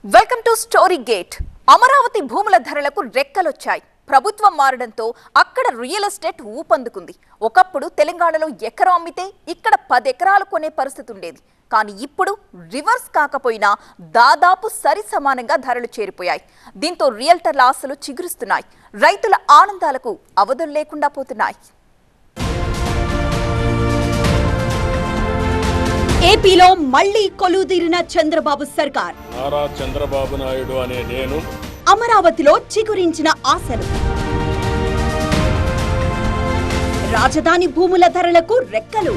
welcome to story gate Amaravati భూముల ధరలకు రెక్కలొచ్చాయి ప్రభుత్వం మారడంతో అక్కడ రియల్ ఎస్టేట్ ఊపందుకుంది ఒకప్పుడు తెలంగాణలో ఎకరం అమ్మితే ఇక్కడ పది ఎకరాలు కొనే పరిస్థితి ఉండేది కానీ ఇప్పుడు రివర్స్ కాకపోయినా దాదాపు సరి సమానంగా ధరలు చేరిపోయాయి దీంతో రియల్టర్ల ఆశలు చిగురుస్తున్నాయి రైతుల ఆనందాలకు అవధులు లేకుండా పోతున్నాయి ఏపీలో మళ్లీ కొలువుదీరిన చంద్రబాబు సర్కార్ నారా చంద్రబాబు నాయుడు అనే నేను అమరావతిలో చిగురించిన ఆశలు రాజధాని భూముల ధరలకు రెక్కలు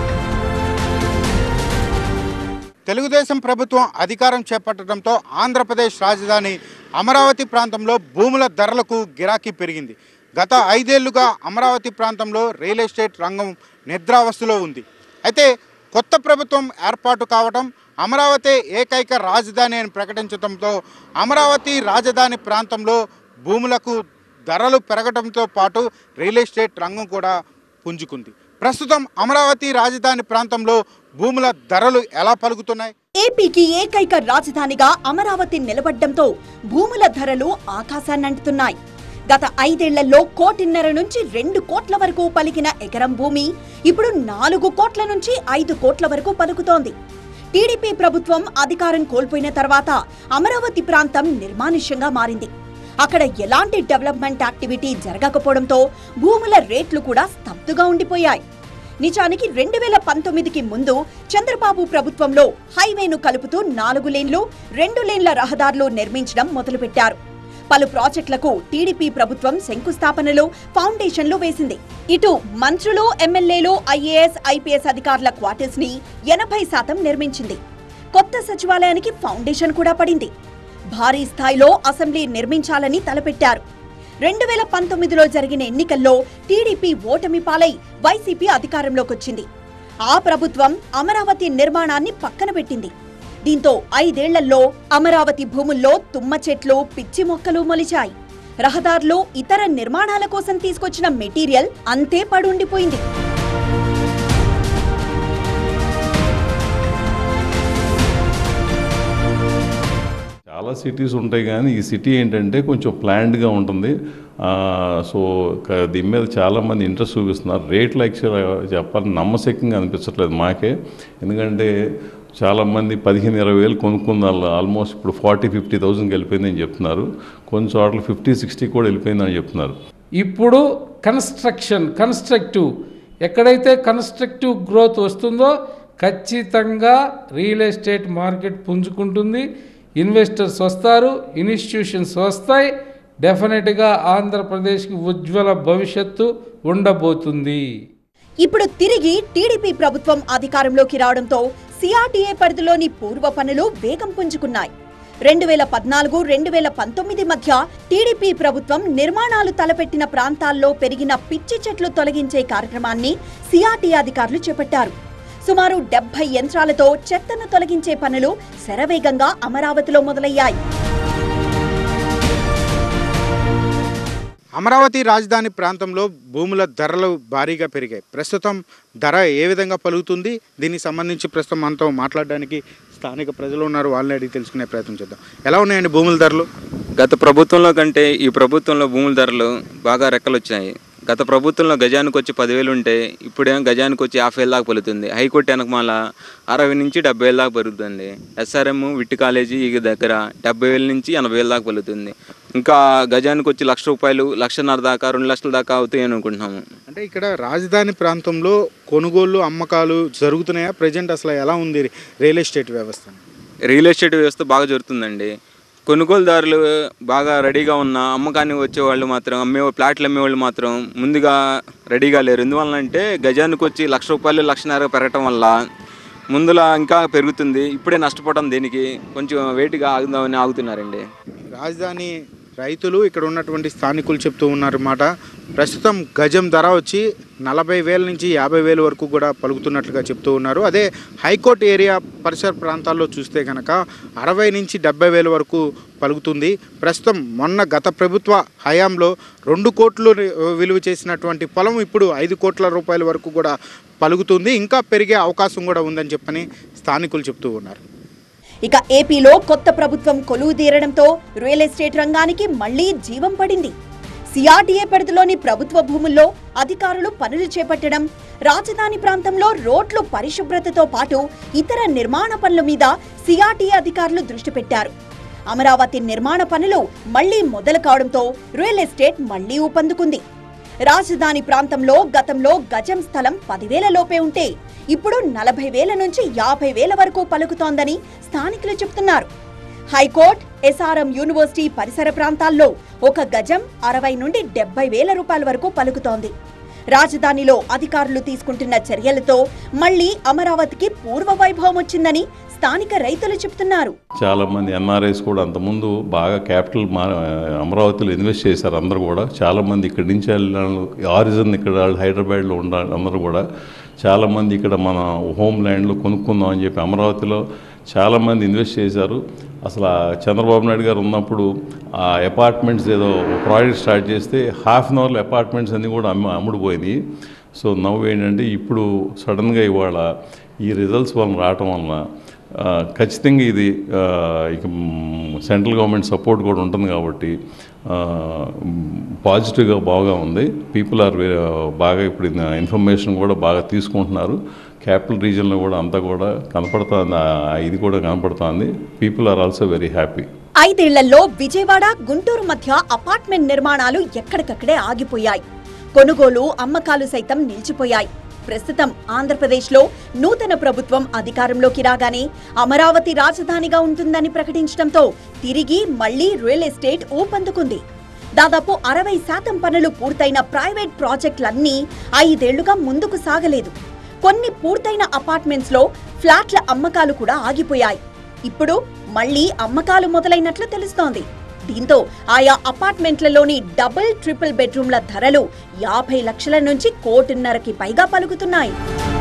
తెలుగుదేశం ప్రభుత్వం అధికారం చేపట్టడంతో ఆంధ్రప్రదేశ్ రాజధాని అమరావతి ప్రాంతంలో భూముల ధరలకు గిరాకీ పెరిగింది గత ఐదేళ్లుగా అమరావతి ప్రాంతంలో రియల్ ఎస్టేట్ రంగం నిద్రావస్థలో ఉంది అయితే కొత్త ప్రభుత్వం ఏర్పాటు కావటం అమరావతి ఏకైక రాజధాని అని ప్రకటించడంతో అమరావతి రాజధాని ప్రాంతంలో భూములకు ధరలు పెరగడంతో పాటు రియల్ ఎస్టేట్ రంగం కూడా పుంజుకుంది ప్రస్తుతం అమరావతి రాజధాని ప్రాంతంలో భూముల ధరలు ఎలా పలుకుతున్నాయి ఏపీకి ఏకైక రాజధానిగా అమరావతి నిలబడ్డంతో భూముల ధరలు ఆకాశాన్నంటుతున్నాయి గత ఐదేళ్లలో కోటిన్నర నుంచి రెండు కోట్ల వరకు పలికిన ఎకరం భూమి ఇప్పుడు నాలుగు కోట్ల నుంచి ఐదు కోట్ల వరకు పలుకుతోంది టీడీపీ ప్రభుత్వం అధికారం కోల్పోయిన తర్వాత అమరావతి ప్రాంతం నిర్మానుష్యంగా మారింది అక్కడ ఎలాంటి డెవలప్మెంట్ యాక్టివిటీ జరగకపోవడంతో భూముల రేట్లు కూడా స్తబ్దుగా ఉండిపోయాయి నిజానికి రెండు వేల పంతొమ్మిదికి ముందు చంద్రబాబు ప్రభుత్వంలో హైవేను కలుపుతూ నాలుగు లేన్లు రెండు లేన్ల రహదారులు నిర్మించడం మొదలుపెట్టారు పలు ప్రాజెక్టులకు టీడీపీ ప్రభుత్వం శంకుస్థాపనలు ఫౌండేషన్లు వేసింది ఇటు మంత్రులు ఎమ్మెల్యేలు ఐఏఎస్ ఐపీఎస్ అధికారుల క్వార్టర్స్ ని ఎనభై శాతం నిర్మించింది కొత్త సచివాలయానికి ఫౌండేషన్ కూడా పడింది భారీ స్థాయిలో అసెంబ్లీ నిర్మించాలని తలపెట్టారు రెండు వేల పంతొమ్మిదిలో జరిగిన ఎన్నికల్లో టీడీపీ ఓటమి పాలై వైసీపీ అధికారంలోకి వచ్చింది ఆ ప్రభుత్వం అమరావతి నిర్మాణాన్ని పక్కన పెట్టింది దీంతో ఐదేళ్లలో అమరావతి భూముల్లో తుమ్మ చెట్లు పిచ్చి మొక్కలు మొలిచాయి రహదారులు ఇతర నిర్మాణాల కోసం తీసుకొచ్చిన మెటీరియల్ అంతే పడుండిపోయింది చాలా సిటీస్ ఉంటాయి కానీ ఈ సిటీ ఏంటంటే కొంచెం ప్లాన్డ్గా ఉంటుంది ఆ, సో క- దీని మీద చాలామంది ఇంట్రెస్ట్ చూపిస్తున్నారు రేట్లు యాక్చువల్ చెప్పాలి నమ్మశక్యంగా అనిపించట్లేదు మాకే ఎందుకంటే చాలామంది పదిహేను ఇరవై వేలు కొనుక్కున్నారు ఆల్మోస్ట్ ఇప్పుడు ఫార్టీ ఫిఫ్టీ థౌసండ్కి వెళ్ళిపోయిందని చెప్తున్నారు కొన్ని చోట్ల ఫిఫ్టీ సిక్స్టీ కూడా వెళ్ళిపోయిందని చెప్తున్నారు ఇప్పుడు కన్స్ట్రక్షన్ కన్స్ట్రక్టివ్ ఎక్కడైతే కన్స్ట్రక్టివ్ గ్రోత్ వస్తుందో ఖచ్చితంగా రియల్ ఎస్టేట్ మార్కెట్ పుంజుకుంటుంది ఇన్వెస్టర్స్ వస్తారు ఇన్స్టిట్యూషన్స్ వస్తాయి డెఫినెట్గా ఆంధ్రప్రదేశ్కి ఉజ్వల భవిష్యత్తు ఉండబోతుంది ఇప్పుడు తిరిగి టీడీపీ ప్రభుత్వం అధికారంలోకి రావడంతో సిఆర్టీఏ పరిధిలోని పూర్వ పనులు వేగం పుంజుకున్నాయి రెండు వేల పద్నాలుగు రెండు వేల పంతొమ్మిది మధ్య టీడీపీ ప్రభుత్వం నిర్మాణాలు తలపెట్టిన ప్రాంతాల్లో పెరిగిన పిచ్చి చెట్లు తొలగించే కార్యక్రమాన్ని సిఆర్టీఏ అధికారులు చేపట్టారు సుమారు డెబ్బై యంత్రాలతో చెత్తను తొలగించే పనులు శరవేగంగా అమరావతిలో మొదలయ్యాయి అమరావతి రాజధాని ప్రాంతంలో భూముల ధరలు భారీగా పెరిగాయి ప్రస్తుతం ధర ఏ విధంగా పలుకుతుంది దీనికి సంబంధించి ప్రస్తుతం మనతో మాట్లాడడానికి స్థానిక ప్రజలు ఉన్నారు వాళ్ళని అడిగి తెలుసుకునే ప్రయత్నం చేద్దాం ఎలా ఉన్నాయండి భూముల ధరలు గత ప్రభుత్వంలో కంటే ఈ ప్రభుత్వంలో భూముల ధరలు బాగా రెక్కలు వచ్చాయి గత ప్రభుత్వంలో గజానికి వచ్చి పదివేలు ఉంటే ఇప్పుడేమో గజానికి వచ్చి యాభై వేల దాకా పెరుగుతుంది హైకోర్టు వెనకమాల అరవై నుంచి డెబ్బై వేల దాకా పెరుగుతుంది ఎస్ఆర్ఎం విట్టి కాలేజీ ఈ దగ్గర డెబ్బై వేల నుంచి ఎనభై వేల దాకా పెరుగుతుంది ఇంకా గజానికి వచ్చి లక్ష రూపాయలు లక్షన్నర దాకా రెండు లక్షల దాకా అవుతాయి అనుకుంటున్నాము అంటే ఇక్కడ రాజధాని ప్రాంతంలో కొనుగోళ్లు అమ్మకాలు జరుగుతున్నాయా ప్రజెంట్ అసలు ఎలా ఉంది రియల్ ఎస్టేట్ వ్యవస్థ రియల్ ఎస్టేట్ వ్యవస్థ బాగా జరుగుతుందండి కొనుగోలుదారులు బాగా రెడీగా ఉన్న అమ్మకానికి వచ్చేవాళ్ళు మాత్రం అమ్మే ప్లాట్లు అమ్మేవాళ్ళు మాత్రం ముందుగా రెడీగా లేరు ఎందువల్ల అంటే గజానికి వచ్చి లక్ష రూపాయలు లక్షన్నర పెరగటం వల్ల ముందులా ఇంకా పెరుగుతుంది ఇప్పుడే నష్టపోవడం దేనికి కొంచెం వెయిట్గా ఆగుదామని ఆగుతున్నారండి రాజధాని రైతులు ఇక్కడ ఉన్నటువంటి స్థానికులు చెప్తూ ఉన్నారన్నమాట ప్రస్తుతం గజం ధర వచ్చి నలభై వేల నుంచి యాభై వేల వరకు కూడా పలుకుతున్నట్లుగా చెప్తూ ఉన్నారు అదే హైకోర్టు ఏరియా పరిసర ప్రాంతాల్లో చూస్తే కనుక అరవై నుంచి డెబ్బై వేల వరకు పలుకుతుంది ప్రస్తుతం మొన్న గత ప్రభుత్వ హయాంలో రెండు కోట్లు విలువ చేసినటువంటి పొలం ఇప్పుడు ఐదు కోట్ల రూపాయల వరకు కూడా పలుకుతుంది ఇంకా పెరిగే అవకాశం కూడా ఉందని చెప్పని స్థానికులు చెప్తూ ఉన్నారు ఇక ఏపీలో కొత్త ప్రభుత్వం కొలువు తీరడంతో రియల్ ఎస్టేట్ రంగానికి మళ్లీ జీవం పడింది సిఆర్డీఏ పరిధిలోని ప్రభుత్వ భూముల్లో అధికారులు పనులు చేపట్టడం రాజధాని ప్రాంతంలో రోడ్లు పరిశుభ్రతతో పాటు ఇతర నిర్మాణ పనుల మీద సిఆర్డీఏ అధికారులు దృష్టి పెట్టారు అమరావతి నిర్మాణ పనులు మళ్లీ మొదలు కావడంతో రియల్ ఎస్టేట్ మళ్లీ ఊపందుకుంది రాజధాని ప్రాంతంలో గతంలో గజం స్థలం పదివేల లోపే ఉంటే ఇప్పుడు నలభై వేల నుంచి యాభై వేల వరకు పలుకుతోందని స్థానికులు చెబుతున్నారు హైకోర్టు ఎస్ఆర్ఎం యూనివర్సిటీ పరిసర ప్రాంతాల్లో ఒక గజం అరవై నుండి డెబ్బై వేల రూపాయల వరకు పలుకుతోంది రాజధానిలో అధికారులు తీసుకుంటున్న చర్యలతో మళ్లీ అమరావతికి పూర్వ వైభవం వచ్చిందని స్థానిక రైతులు చెబుతున్నారు చాలా మంది ఎన్ఆర్ఐస్ కూడా అంతకుముందు బాగా క్యాపిటల్ మా అమరావతిలో ఇన్వెస్ట్ చేశారు అందరూ కూడా చాలా మంది ఇక్కడి నుంచి వెళ్ళిన ఆరిజిన్ ఇక్కడ వాళ్ళు హైదరాబాద్లో ఉండాలి అందరూ కూడా చాలా మంది ఇక్కడ మన హోమ్ ల్యాండ్లో కొనుక్కుందాం అని చెప్పి అమరావతిలో చాలా మంది ఇన్వెస్ట్ చేశారు అసలు ఆ చంద్రబాబు నాయుడు గారు ఉన్నప్పుడు ఆ అపార్ట్మెంట్స్ ఏదో ప్రాజెక్ట్ స్టార్ట్ చేస్తే హాఫ్ అన్ అవర్లో అపార్ట్మెంట్స్ అన్నీ కూడా అమ్మ అమ్ముడుపోయినాయి సో నవ్వు ఏంటంటే ఇప్పుడు సడన్గా ఇవాళ ఈ రిజల్ట్స్ వలన రావటం వలన ఆ, ఖచ్చితంగా ఇది ఆ, ఇక మ్, సెంట్రల్ గవర్నమెంట్ సపోర్ట్ కూడా ఉంటుంది కాబట్టి ఆ, మ్, పాజిటివ్గా బాగా ఉంది పీపుల్ ఆర్ బాగా ఇప్పుడు ఇన్- ఇన్ఫర్మేషన్ కూడా బాగా తీసుకుంటున్నారు క్యాపిటల్ రీజియన్లో కూడా అంతా కూడా కనపడుతుంది ఆ, ఇది కూడా కనపడుతుంది people are also very happy ఐదేళ్లలో విజయవాడ గుంటూరు మధ్య అపార్ట్మెంట్ నిర్మాణాలు ఎక్కడికక్కడే ఆగిపోయాయి కొనుగోలు అమ్మకాలు సైతం నిలిచిపోయాయి ప్రస్తుతం ఆంధ్రప్రదేశ్లో నూతన ప్రభుత్వం అధికారంలోకి రాగానే అమరావతి రాజధానిగా ఉంటుందని ప్రకటించడంతో తిరిగి మళ్లీ రియల్ ఎస్టేట్ ఊపందుకుంది దాదాపు అరవై శాతం పనులు పూర్తయిన ప్రైవేట్ ప్రాజెక్టులన్నీ ఐదేళ్లుగా ముందుకు సాగలేదు కొన్ని పూర్తయిన అపార్ట్మెంట్స్ లో ఫ్లాట్ల అమ్మకాలు కూడా ఆగిపోయాయి ఇప్పుడు మళ్లీ అమ్మకాలు మొదలైనట్లు తెలుస్తోంది దీంతో ఆయా అపార్ట్మెంట్లలోని డబుల్ ట్రిపుల్ బెడ్రూమ్ల ధరలు యాభై లక్షల నుంచి కోటిన్నరకి పైగా పలుకుతున్నాయి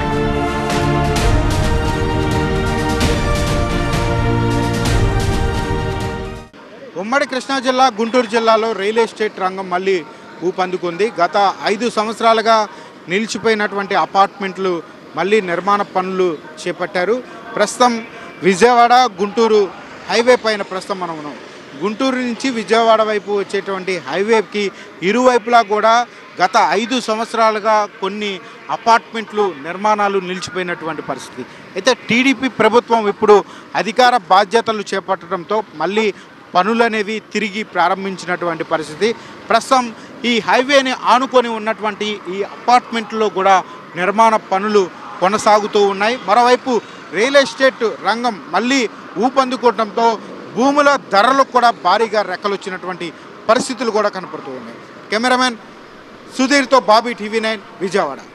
ఉమ్మడి కృష్ణా జిల్లా గుంటూరు జిల్లాలో రియల్ ఎస్టేట్ రంగం మళ్ళీ ఊపందుకుంది గత ఐదు సంవత్సరాలుగా నిలిచిపోయినటువంటి అపార్ట్మెంట్లు మళ్ళీ నిర్మాణ పనులు చేపట్టారు ప్రస్తుతం విజయవాడ గుంటూరు హైవే పైన ప్రస్తుతం మనం ఉన్నాం గుంటూరు నుంచి విజయవాడ వైపు వచ్చేటువంటి హైవేకి ఇరువైపులా కూడా గత ఐదు సంవత్సరాలుగా కొన్ని అపార్ట్మెంట్లు నిర్మాణాలు నిలిచిపోయినటువంటి పరిస్థితి అయితే టీడీపీ ప్రభుత్వం ఇప్పుడు అధికార బాధ్యతలు చేపట్టడంతో మళ్ళీ పనులు అనేవి తిరిగి ప్రారంభించినటువంటి పరిస్థితి ప్రస్తుతం ఈ హైవేని ఆనుకొని ఉన్నటువంటి ఈ అపార్ట్మెంట్లో కూడా నిర్మాణ పనులు కొనసాగుతూ ఉన్నాయి మరోవైపు రియల్ ఎస్టేట్ రంగం మళ్ళీ ఊపందుకోవడంతో భూముల ధరలు కూడా భారీగా రెక్కలొచ్చినటువంటి పరిస్థితులు కూడా కనపడుతూ ఉన్నాయి కెమెరామెన్ సుధీర్తో బాబీ టీవీ నైన్ విజయవాడ